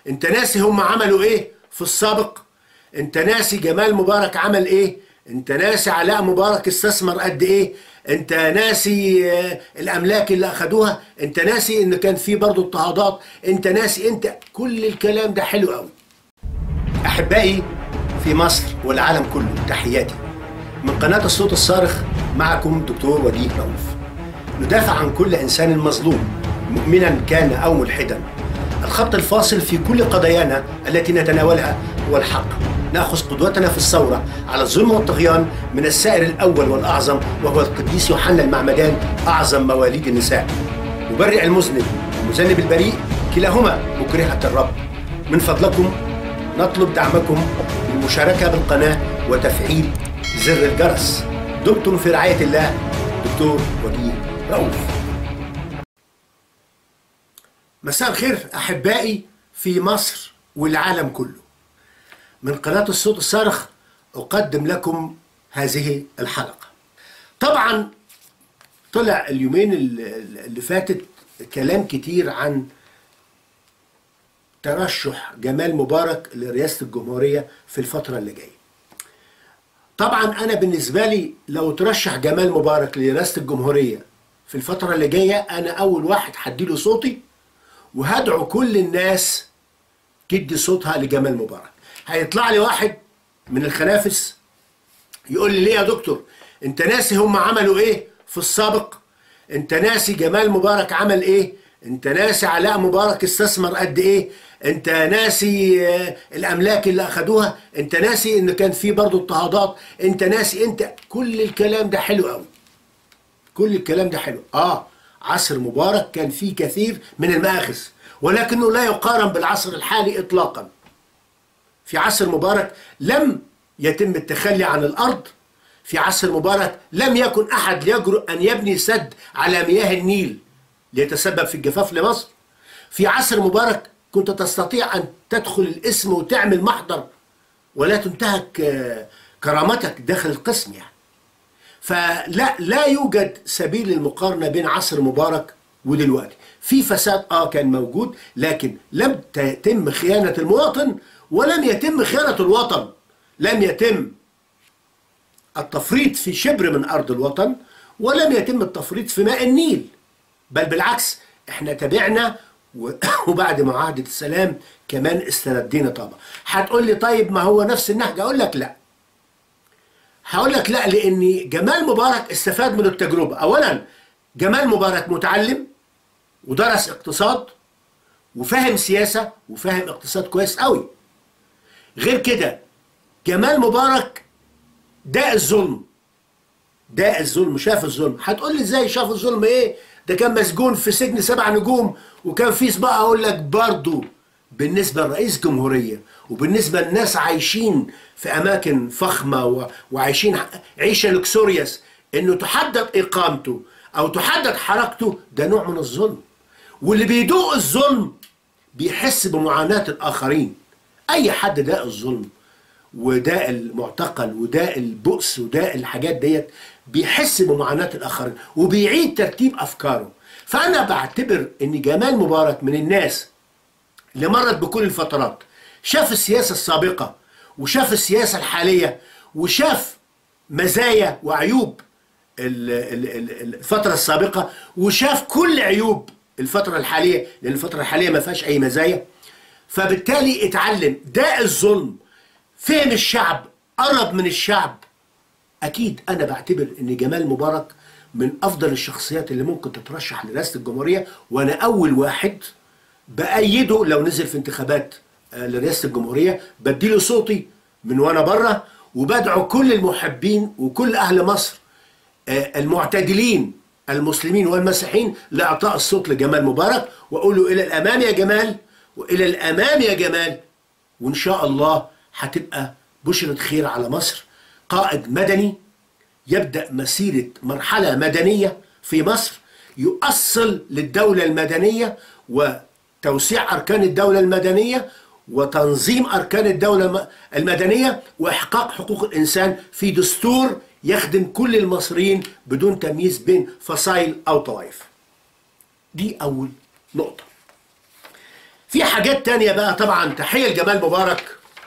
انت ناسي هم عملوا ايه في السابق انت ناسي جمال مبارك عمل ايه انت ناسي علاء مبارك استثمر قد ايه انت ناسي آه، الاملاك اللي اخدوها انت ناسي ان كان في برضه اضطهادات انت ناسي انت كل الكلام ده حلو قوي احبائي في مصر والعالم كله تحياتي من قناه الصوت الصارخ معكم دكتور وجيه رؤوف ندافع عن كل انسان مظلوم مؤمنا كان او ملحدا الخط الفاصل في كل قضايانا التي نتناولها هو الحق ناخذ قدوتنا في الثوره على الظلم والطغيان من السائر الاول والاعظم وهو القديس يوحنا المعمدان اعظم مواليد النساء مبرئ المذنب المذنب البريء كلاهما مكرهه الرب من فضلكم نطلب دعمكم بالمشاركه بالقناه وتفعيل زر الجرس دمتم في رعايه الله دكتور وجيه رؤوف مساء الخير احبائي في مصر والعالم كله من قناه الصوت الصارخ اقدم لكم هذه الحلقه طبعا طلع اليومين اللي اللي فاتت كلام كتير عن ترشح جمال مبارك لرئاسه الجمهوريه في الفتره اللي جايه طبعا انا بالنسبه لي لو ترشح جمال مبارك لرئاسه الجمهوريه في الفتره اللي جايه انا اول واحد هديله صوتي وهدعو كل الناس تدي صوتها لجمال مبارك هيطلع لي واحد من الخنافس يقول لي ليه يا دكتور انت ناسي هم عملوا ايه في السابق انت ناسي جمال مبارك عمل ايه انت ناسي علاء مبارك استثمر قد ايه انت ناسي آه، الاملاك اللي اخدوها انت ناسي ان كان في برضه اضطهادات انت ناسي انت كل الكلام ده حلو قوي كل الكلام ده حلو اه عصر مبارك كان فيه كثير من المآخذ ولكنه لا يقارن بالعصر الحالي اطلاقا في عصر مبارك لم يتم التخلي عن الارض في عصر مبارك لم يكن احد يجرؤ ان يبني سد على مياه النيل ليتسبب في الجفاف لمصر في عصر مبارك كنت تستطيع ان تدخل الاسم وتعمل محضر ولا تنتهك آه، كرامتك داخل القسم يعني فلا لا يوجد سبيل للمقارنه بين عصر مبارك ودلوقتي في فساد اه كان موجود لكن لم تتم خيانه المواطن ولم يتم خيانه الوطن لم يتم التفريط في شبر من ارض الوطن ولم يتم التفريط في ماء النيل بل بالعكس احنا تابعنا و- وبعد معاهده السلام كمان استندينا طبعا هتقول لي طيب ما هو نفس النهج اقول لك لا هقول لك لا لان جمال مبارك استفاد من التجربه اولا جمال مبارك متعلم ودرس اقتصاد وفاهم سياسه وفاهم اقتصاد كويس قوي غير كده جمال مبارك داء الظلم داء الظلم شاف الظلم هتقول لي ازاي شاف الظلم ايه ده كان مسجون في سجن سبع نجوم وكان في سباق اقول لك برضه بالنسبه لرئيس جمهوريه وبالنسبه للناس عايشين في اماكن فخمه و... وعايشين عيشه لوكسوريوس انه تحدد اقامته او تحدد حركته ده نوع من الظلم واللي بيدوق الظلم بيحس بمعاناه الاخرين اي حد داق الظلم وداء المعتقل وداء البؤس وداء الحاجات ديت بيحس بمعاناة الآخرين وبيعيد ترتيب أفكاره فأنا بعتبر إن جمال مبارك من الناس اللي مرت بكل الفترات شاف السياسة السابقة وشاف السياسة الحالية وشاف مزايا وعيوب ال- ال- ال- الفترة السابقة وشاف كل عيوب الفترة الحالية لأن الفترة الحالية ما فيهاش أي مزايا فبالتالي اتعلم داء الظلم فهم الشعب قرب من الشعب اكيد انا بعتبر ان جمال مبارك من افضل الشخصيات اللي ممكن تترشح لرئاسه الجمهوريه وانا اول واحد بايده لو نزل في انتخابات آه، لرئاسه الجمهوريه بديله صوتي من وانا بره وبدعو كل المحبين وكل اهل مصر آه، المعتدلين المسلمين والمسيحيين لاعطاء الصوت لجمال مبارك واقول له الى الامام يا جمال والى الامام يا جمال وان شاء الله هتبقى بشرة خير على مصر قائد مدني يبدأ مسيرة مرحلة مدنية في مصر يؤصل للدولة المدنية وتوسيع أركان الدولة المدنية وتنظيم أركان الدولة الم- المدنية وإحقاق حقوق الإنسان في دستور يخدم كل المصريين بدون تمييز بين فصائل أو طوائف دي أول نقطة في حاجات تانية بقى طبعا تحية لجمال مبارك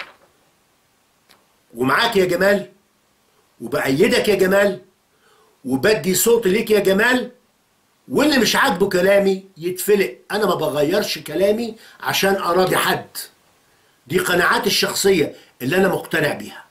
ومعاك يا جمال وبأيدك يا جمال وبدي صوت ليك يا جمال واللي مش عاجبه كلامي يتفلق انا ما بغيرش كلامي عشان اراضي حد دي قناعاتي الشخصية اللي انا مقتنع بيها